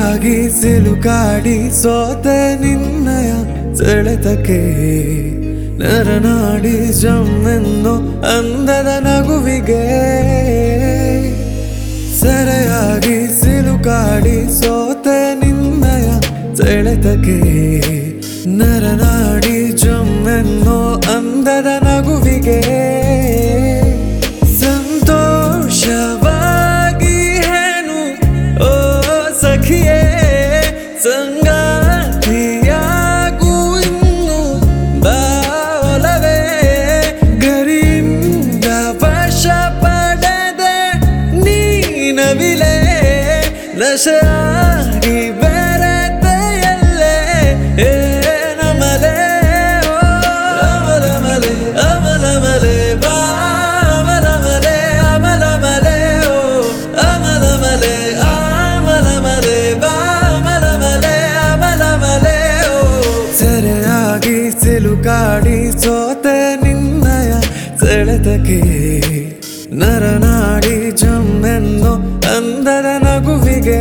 ಸೆರೆಯಾಗಿ ಸಿಲುಕಾಡಿ ಸೋತೆ ನಿನ್ನಯ ಸೆಳೆತಕ್ಕೆ ನರನಾಡಿ ಜಮ್ಮೆನ್ನು ಅಂದದ ನಗುವಿಗೆ ಸೆರೆಯಾಗಿ ಸಿಲುಕಾಡಿ ಸೋತೆ ನಿನ್ನಯ ಸೆಳೆತಕ್ಕೆ ನರನಾಡಿ ಜಮ್ಮೆನ್ನು ಅಂದದ ನಗುವಿಗೆ ಸಂತೋಷವಾಗಿ ಹೇನು ಓ ಸಖಿಯೇ ಸಂಗಾತಿಯಾಗೂ ಇನ್ನು ಬಾವಲವೇ ಗರಿಯಿಂದ ವಶ ಪಡೆದೆ ನೀನವಿಲೆ ನಶಾಗಿ ಬೆರೆತೆಯಲ್ಲೇ ಏನಮಲೆ ಓ ಅಮಲಮಲೆ ಅಮಲಮಲೆ ಬಾ ಅಮಲಮಲೆ ಅಮಲಮಲೆ ಓ ಅಮಲಮಲೆ ಅಮಲಮಲೆ ಬಾ ಅಮಲಮಲೆ ಅಮಲಮಲೆ ಓ ಸೆರೆಯಾಗಿ ಸಿಲುಕಾಡಿ ಸೋತೆ ನಿನ್ನಯ ಸೆಳೆತಕ್ಕೆ ನರನಾಡಿ ಜಮ್ಮೆನ್ನು ಅಂದದ ನಗುವಿಗೆ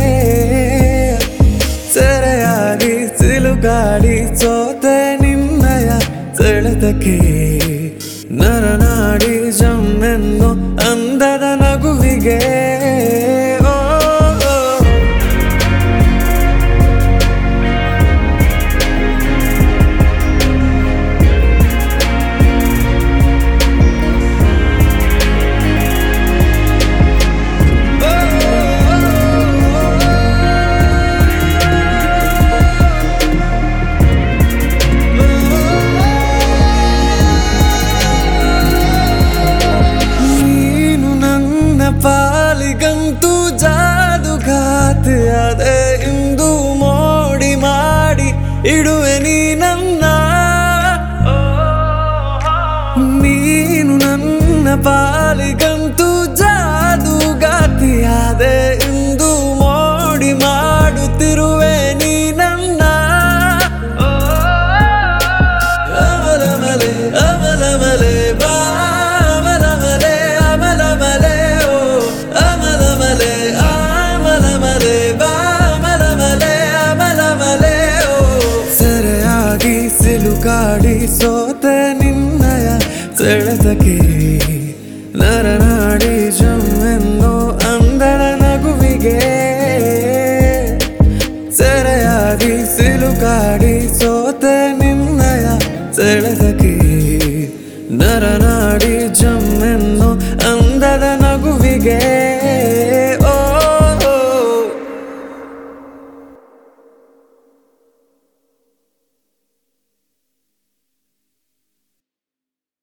ಸೆರೆಯಾಗಿ ಸಿಲುಕಾಡಿ ಸೋತೆ ನಿನ್ನಯ ಸೆಳೆತಕ್ಕೆ ನರನಾಡಿ ಜಮ್ಮೆನ್ನು ಅಂದದ ನಗುವಿಗೆ ಓ, ಓ. ನೀನು ನನ್ನ ಪಾಲಿಗಂತೂ ಜಾದುಗಾತಿಯಾದೆ ಇಂದು ಮೋಡಿ ಮಾಡಿ ಇಡುವೆ ನೀ ನನ್ನ ನೀನು ನನ್ನ ಪಾಲಿಗಂತೂ ಜಾದುಗಾತಿಯಾದೆ ಇಂದು ಮೋಡಿ ಮಾಡುತ್ತಿರುವೆ ನೀ ನನ್ನ ಅಮಲಮಲೆ ಅಮಲಮಲೆ ಬಾ ಅಮಲಮಲೆ ಅಮಲಮಲೆ ಓ ಅಮಲಮಲೆ ಅಮಲಮಲೆ ಬಾ ಅಮಲಮಲೆ ಅಮಲಮಲೆ ಓ ಸೆರೆಯಾಗಿ ಸಿಲುಕಾಡಿ ಸೋತೆ ನಿನ್ನಯ ಸೆಳೆತಕ್ಕೆ ನರನಾಡಿ ಜಮ್ಮೆನ್ನು ಅಂದಳ ನಗುವಿಗೆ ಸೆರೆಯಾಗಿ ಸಿಲುಕಾಡಿ ಸೋತೆ ನಿನ್ನಯ ಸೆಳೆದಕ್ಕೆ ನರನಾಡಿ ಜ